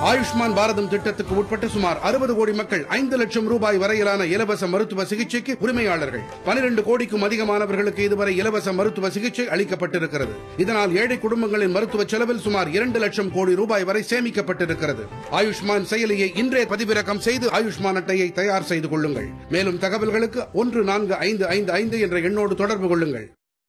ஆயுஷ்மான் பாரதம் திட்டத்துக்கு உட்பட்ட சுமார் அறுபது கோடி மக்கள் ஐந்து லட்சம் ரூபாய் வரையிலான இலவச மருத்துவ சிகிச்சைக்கு உரிமையாளர்கள் பனிரெண்டு கோடிக்கும் அதிகமானவர்களுக்கு இதுவரை இலவச மருத்துவ சிகிச்சை அளிக்கப்பட்டிருக்கிறது இதனால் ஏழை குடும்பங்களின் மருத்துவ செலவில் சுமார் இரண்டு லட்சம் கோடி ரூபாய் வரை சேமிக்கப்பட்டிருக்கிறது ஆயுஷ்மான் செயலியை இன்றே பதிவிறக்கம் செய்து ஆயுஷ்மான் அட்டையை தயார் செய்து கொள்ளுங்கள் மேலும் தகவல்களுக்கு ஒன்று நான்கு ஐந்து ஐந்து ஐந்து என்ற எண்ணோடு தொடர்பு கொள்ளுங்கள்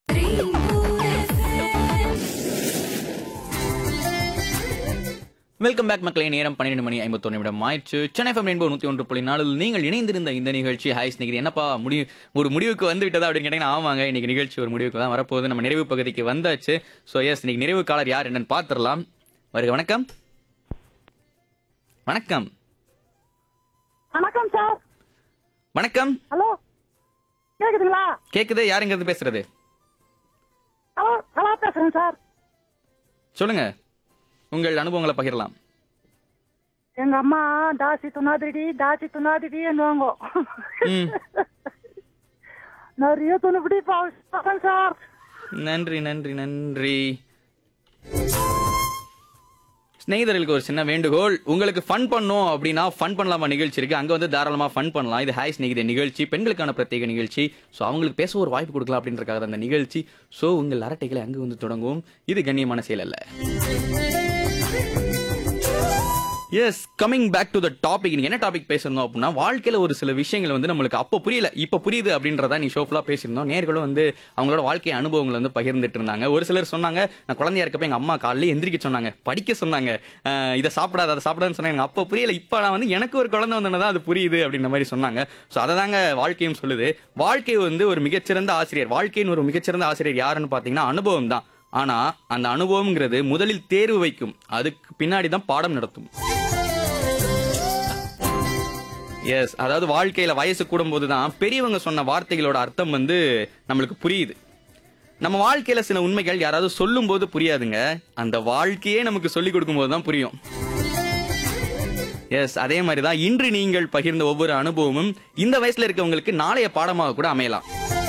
வெல்கம் பேக் மக்களே நேரம் பன்னிரெண்டு மணி ஐம்பத்தொன்னு நிமிடம் ஆயிடுச்சு சென்னை ஃபம் ரெயின்போ நூத்தி ஒன்று புள்ளி நாலில் நீங்கள் இணைந்திருந்த இந்த நிகழ்ச்சி ஹாய் ஸ்நேகிதி என்னப்பா முடி ஒரு முடிவுக்கு வந்து விட்டதா அப்படின்னு கேட்டீங்கன்னா ஆமாங்க இன்னைக்கு நிகழ்ச்சி ஒரு முடிவுக்கு தான் வரப்போகுது நம்ம நிறைவு பகுதிக்கு வந்தாச்சு ஸோ எஸ் இன்னைக்கு நிறைவு காலர் யார் என்னன்னு பார்த்துடலாம் வருக வணக்கம் வணக்கம் வணக்கம் சார் வணக்கம் ஹலோ கேக்குதுங்களா கேக்குது யாருங்கிறது பேசுறது ஹலோ ஹலோ பேசுறேன் சார் சொல்லுங்க உங்கள் அனுபவங்களை பகிரலாம் எங்க அம்மா தாசி துணாதிடி தாசி துணாதிடி என்னவாங்க ம் நிறைய துணிப்பிடி பாவம் சார் நன்றி நன்றி நன்றி ஸ்நேகிதர்களுக்கு ஒரு சின்ன வேண்டுகோள் உங்களுக்கு ஃபன் பண்ணோம் அப்படின்னா ஃபன் பண்ணலாமா நிகழ்ச்சி இருக்கு அங்க வந்து தாராளமா ஃபன் பண்ணலாம் இது ஹாய் ஸ்நேகித நிகழ்ச்சி பெண்களுக்கான பிரத்யேக நிகழ்ச்சி ஸோ அவங்களுக்கு பேச ஒரு வாய்ப்பு கொடுக்கலாம் அப்படின்றக்காக தான் அந்த நிகழ்ச்சி ஸோ உங்கள் அரட்டைகளை அங்கு வந்து தொடங்கும் இது கண்ணியமான செயல் அல்ல yes coming back to the topic இன்னைக்கு என்ன டாபிக் பேசணும் அப்படின்னா வாழ்க்கையில ஒரு சில விஷயங்கள் வந்து நம்மளுக்கு அப்போ புரியல இப்போ புரியுது அப்படின்றத நீ ஷோஃபுல்லா பேசியிருந்தோம் நேர்களும் வந்து அவங்களோட வாழ்க்கை அனுபவங்களை வந்து பகிர்ந்துட்டு இருந்தாங்க ஒரு சிலர் சொன்னாங்க நான் குழந்தையா இருக்கப்ப எங்க அம்மா காலையில எந்திரிக்க சொன்னாங்க படிக்க சொன்னாங்க அஹ் இதை சாப்பிடாத அதை சாப்பிடாதுன்னு சொன்னாங்க எனக்கு அப்போ புரியல இப்போ நான் வந்து எனக்கு ஒரு குழந்தை வந்தோன்னே அது புரியுது அப்படின்ற மாதிரி சொன்னாங்க ஸோ அதை தாங்க வாழ்க்கையும் சொல்லுது வாழ்க்கை வந்து ஒரு மிகச்சிறந்த ஆசிரியர் வாழ்க்கையின் ஒரு மிகச்சிறந்த ஆசிரியர் யாருன்னு பார்த்தீங்கன்னா அனுபவம் தான் ஆனா அந்த அனுபவம்ங்கிறது முதலில் தேர்வு வைக்கும் அதுக்கு பின்னாடி தான் பாடம் நடத்தும் எஸ் அதாவது வாழ்க்கையில வயசு கூடும்போது தான் பெரியவங்க சொன்ன வார்த்தைகளோட அர்த்தம் வந்து நம்மளுக்கு புரியுது நம்ம வாழ்க்கையில சில உண்மைகள் யாராவது சொல்லும்போது புரியாதுங்க அந்த வாழ்க்கையே நமக்கு சொல்லிக் கொடுக்கும்போது தான் புரியும் எஸ் அதே மாதிரி தான் இன்று நீங்கள் பகிர்ந்த ஒவ்வொரு அனுபவமும் இந்த வயசுல இருக்கவங்களுக்கு நாளைய பாடமாக கூட அமையலாம்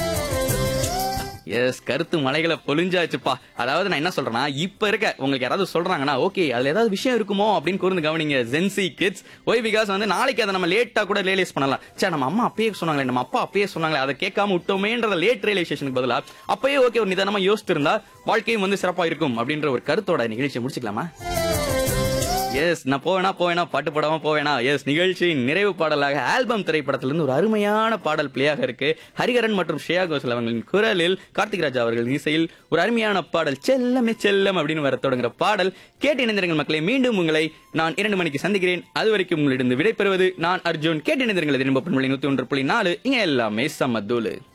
எஸ் கருத்து மலைகளை பொழிஞ்சாச்சுப்பா அதாவது நான் என்ன சொல்றேன்னா இப்ப இருக்க உங்களுக்கு யாராவது சொல்றாங்கன்னா ஓகே அதுல ஏதாவது விஷயம் இருக்குமோ அப்படின்னு கூர்ந்து கவனிங்க ஜென்சி கிட்ஸ் ஒய் பிகாஸ் வந்து நாளைக்கு அதை நம்ம லேட்டா கூட ரியலைஸ் பண்ணலாம் சே நம்ம அம்மா அப்பயே சொன்னாங்களே நம்ம அப்பா அப்பயே சொன்னாங்களே அதை கேட்காம விட்டோமேன்றத லேட் ரியலைசேஷனுக்கு பதிலா அப்பயே ஓகே ஒரு நிதானமா யோசிச்சு இருந்தா வாழ்க்கையும் வந்து சிறப்பா இருக்கும் அப்படின்ற ஒரு கருத்தோட நிகழ்ச்சியை முடிச்சுக்கலாமா எஸ் நான் போவேனா போவேனா பாட்டு போடாம போவேனா எஸ் நிகழ்ச்சியின் நிறைவு பாடலாக ஆல்பம் திரைப்படத்திலிருந்து ஒரு அருமையான பாடல் பிளேயாக இருக்கு ஹரிகரன் மற்றும் ஸ்ரேயா கோஷல் அவர்களின் குரலில் கார்த்திக் ராஜா அவர்களின் இசையில் ஒரு அருமையான பாடல் செல்லமே செல்லம் அப்படின்னு வர தொடங்குற பாடல் கேட்டு இணைந்திருங்கள் மக்களை மீண்டும் உங்களை நான் இரண்டு மணிக்கு சந்திக்கிறேன் அது வரைக்கும் உங்களிடம் விடைபெறுவது நான் அர்ஜுன் கேட்டு இணைந்திருங்கள் நூத்தி ஒன்று புள்ளி நாலு இங்க எல்லாமே சமதூளு